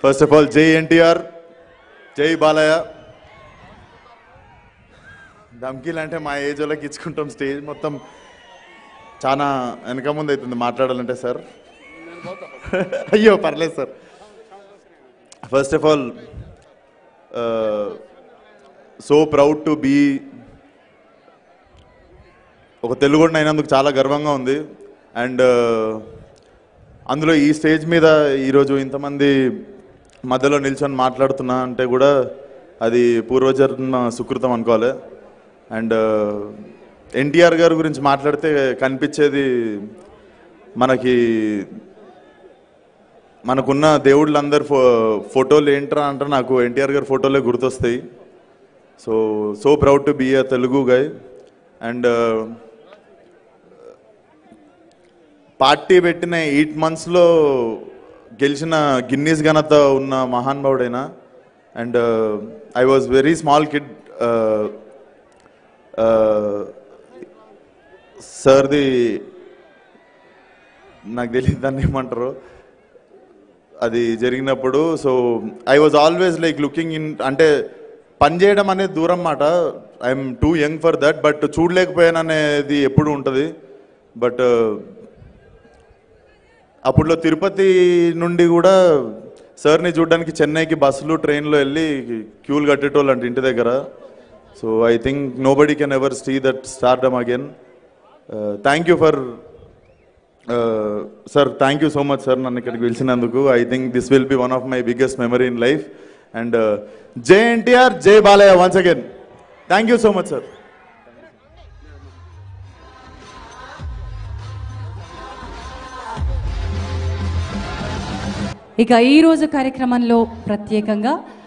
first of all జై ఎన్టీఆర్ జై బాలయ్య ధమ్కీలు అంటే మా ఏజ్ వాళ్ళకి ఇచ్చుకుంటాం స్టేజ్ మొత్తం చాలా వెనక ముందు అవుతుంది మాట్లాడాలంటే సార్ అయ్యో పర్లేదు sir first of all so proud to be ఒక తెలుగుడిని అయినందుకు చాలా గర్వంగా ఉంది అండ్ అందులో ఈ స్టేజ్ మీద ఈరోజు ఇంతమంది మధ్యలో నిల్చొని మాట్లాడుతున్నా అంటే కూడా అది పూర్వజన్మ సుకృతం అనుకోవాలి అండ్ ఎన్టీఆర్ గారి గురించి మాట్లాడితే కనిపించేది మనకి మనకున్న దేవుళ్ళందరి ఫో ఫోటోలు ఏంట్రా అంటే నాకు ఎన్టీఆర్ గారి ఫోటోలే గుర్తొస్తాయి so so proud to be a Telugu guy and party పెట్టిన ఎయిట్ మంత్స్లో గెలిచిన గిన్నీస్ ఘనత ఉన్న మహానుభావుడైన and I was very small kid సార్ది నాకు తెలియదు దాన్ని ఏమంటారు అది జరిగినప్పుడు so I was always like looking in అంటే పని చేయడం అనేది దూరం మాట I'm too young for that but చూడలేకపోయాను అనేది ఎప్పుడు ఉంటుంది బట్ అప్పుడులో తిరుపతి నుండి కూడా సార్ని చూడడానికి చెన్నైకి బస్సులు ట్రైన్లో వెళ్ళి క్యూలు కట్టేటోళ్ళు అంటే ఇంటి దగ్గర so I think nobody can ever see that stardom again thank you for sir thank you so much sir నన్ను ఇక్కడికి పిలిచినందుకు I think this will be one of my biggest memory in life and జై ఎన్టీఆర్ జై Balayya once again thank you so much sir ఇక ఈ రోజు కార్యక్రమంలో ప్రత్యేకంగా